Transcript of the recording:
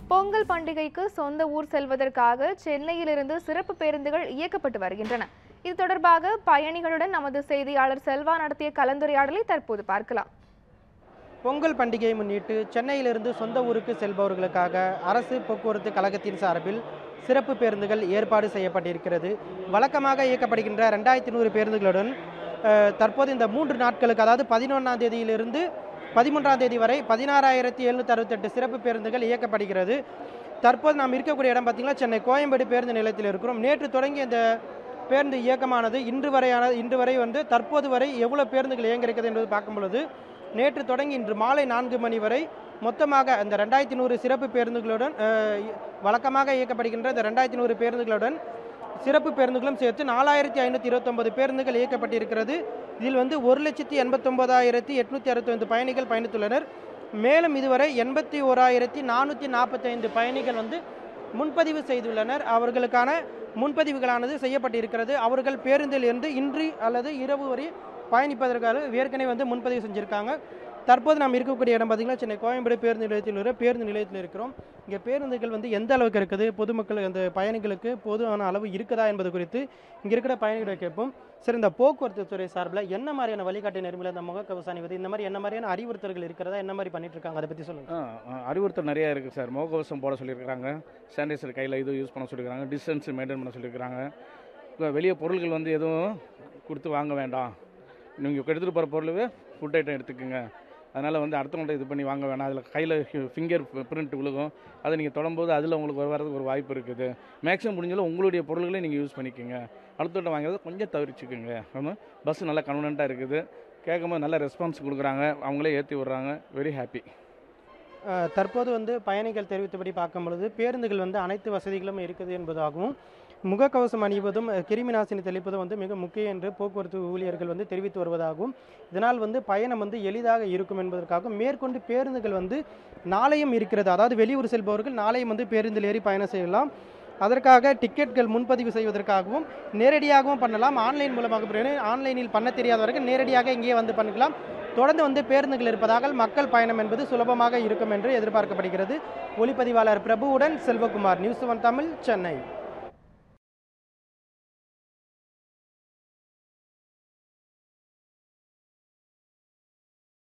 பொங்கல் பண்டிகைக்கு சொந்த ஊர் செல்வதற்காக சென்னையிலிருந்து சிறப்பு பேருந்துகள் இயக்கப்பட்டு வருகின்றன இது தொடர்பாக பயணிகளுடன் நமது செய்தியாளர் செல்வா நடத்திய கலந்துரையாடலை தற்போது பார்க்கலாம் பொங்கல் பண்டிகையை முன்னிட்டு சென்னையிலிருந்து சொந்த ஊருக்கு செல்பவர்களுக்காக அரசு போக்குவரத்து கழகத்தின் சார்பில் சிறப்பு பேருந்துகள் ஏற்பாடு செய்யப்பட்டிருக்கிறது வழக்கமாக இயக்கப்படுகின்ற ரெண்டாயிரத்தி நூறு பேருந்துகளுடன் அஹ், தற்போது இந்த மூன்று நாட்களுக்கு அதாவது பதினொன்றாம் தேதியிலிருந்து பதிமூன்றாம் தேதி வரை பதினாறாயிரத்தி எழுநூற்றி அறுபத்தெட்டு சிறப்பு பேருந்துகள் இயக்கப்படுகிறது தற்போது நாம் இருக்கக்கூடிய இடம் பார்த்திங்கன்னா சென்னை கோயம்பேடு பேருந்து நிலையத்தில் இருக்கிறோம் நேற்று தொடங்கிய இந்த பேருந்து இயக்கமானது இன்று வரையான இன்று வரை வந்து தற்போது வரை எவ்வளவு பேருந்துகள் இயங்கியிருக்கிறது என்பது பார்க்கும் பொழுது நேற்று தொடங்கி இன்று மாலை நான்கு மணி வரை மொத்தமாக இந்த ரெண்டாயிரத்தி நூறு சிறப்பு பேருந்துகளுடன் அஹ், வழக்கமாக இயக்கப்படுகின்ற இந்த ரெண்டாயிரத்தி நூறு பேருந்துகளுடன் சிறப்பு பேருந்துகளும் சேர்த்து நாலாயிரத்தி ஐநூற்றி இருபத்தொன்பது பேருந்துகள் இயக்கப்பட்டிருக்கிறது இதில் வந்து ஒரு லட்சத்தி எண்பத்தொன்பதாயிரத்தி எட்நூற்றி அறுபத்தைந்து பயணிகள் பயணித்துள்ளனர் மேலும் இதுவரை எண்பத்தி ஓராயிரத்தி நானூற்றி நாற்பத்தைந்து பயணிகள் வந்து முன்பதிவு செய்துள்ளனர் அவர்களுக்கான முன்பதிவுகளானது செய்யப்பட்டிருக்கிறது அவர்கள் பேருந்தில் இருந்து இன்று அல்லது இரவு வரை பயணிப்பதற்காக ஏற்கனவே வந்து முன்பதிவு செஞ்சுருக்காங்க தற்போது நாம் இருக்கக்கூடிய இடம் பார்த்தீங்கன்னா சென்னை கோயம்பேடு பேருந்து நிலையத்தில் உள்ள பேருந்து நிலையத்தில் இருக்கிறோம் இங்கே பேருந்துகள் வந்து எந்த அளவுக்கு இருக்குது பொதுமக்கள் அந்த பயணிகளுக்கு போதுமான அளவு இருக்குதா என்பது குறித்து இங்கே இருக்கிற பயணிகளை கேட்போம் சரி இந்த போக்குவரத்து துறை சார்பில் என்ன மாதிரியான வழிகாட்டு நெறிமுறை இந்த முகக்கவசம் அணிவது இந்த மாதிரி என்ன மாதிரியான அறிவுறுத்தல்கள் இருக்கிறதா என்ன மாதிரி பண்ணிட்டு இருக்காங்க அதை பற்றி சொல்லுங்கள் ஆ ஆ, அறிவுறுத்தல் நிறையா இருக்குது சார் முகக்கவசம் போட சொல்லியிருக்கிறாங்க சானிடைசர் கையில் இது யூஸ் பண்ண சொல்லியிருக்காங்க டிஸ்டன்ஸ் மெயின்டைன் பண்ண சொல்லியிருக்கிறாங்க இப்போ வெளியே பொருட்கள் வந்து எதுவும் கொடுத்து வாங்க வேண்டாம் நீங்கள் எடுத்துகிட்டு போகிற பொருள் ஃபுட் ஐட்டம் எடுத்துக்கோங்க அதனால் வந்து அடுத்தவங்கள்ட்ட இது பண்ணி வாங்க வேணாம் அதில் கையில் ஃபிங்கர் பிரிண்ட் விழுகும் அதை நீங்கள் தொடும்போது அதில் உங்களுக்கு வரதுக்கு ஒரு வாய்ப்பு இருக்குது மேக்ஸிமம் முடிஞ்சாலும் உங்களுடைய பொருள்களை நீங்கள் யூஸ் பண்ணிக்கோங்க அடுத்தவங்க வாங்குறத கொஞ்சம் தவிர்த்துக்குங்க பஸ் நல்லா கன்வீனியண்ட்டாக இருக்குது கேட்கும்போது நல்ல ரெஸ்பான்ஸ் கொடுக்குறாங்க அவங்களே ஏற்றி விட்றாங்க வெரி ஹாப்பி அஹ் தற்போது வந்து பயணிகள் தெரிவித்தபடி பார்க்கும் பொழுது பேருந்துகள் வந்து அனைத்து வசதிகளும் இருக்குது என்பதாகவும் முகக்கவசம் அணிவதும் அஹ், கிருமி நாசினி தெளிப்பதும் வந்து மிக முக்கியம் என்று போக்குவரத்து ஊழியர்கள் வந்து தெரிவித்து வருவதாகவும் இதனால் வந்து பயணம் வந்து எளிதாக இருக்கும் என்பதற்காகவும் மேற்கொண்டு பேருந்துகள் வந்து நாளையும் இருக்கிறது அதாவது வெளியூர் செல்பவர்கள் நாளையும் வந்து பேருந்தில் ஏறி பயணம் செய்யலாம் அதற்காக டிக்கெட்கள் முன்பதிவு செய்வதற்காகவும் நேரடியாகவும் பண்ணலாம் ஆன்லைன் மூலமாக ஆன்லைனில் பண்ண தெரியாதவர்கள் நேரடியாக இங்கே வந்து பண்ணிக்கலாம் தொடர்ந்து வந்து பேருந்துகள் இருப்பதாக மக்கள் பயணம் என்பது சுலபமாக இருக்கும் என்று எதிர்பார்க்கப்படுகிறது ஒளிப்பதிவாளர் பிரபுவுடன் செல்வகுமார் நியூஸ் ஒன் தமிழ் சென்னை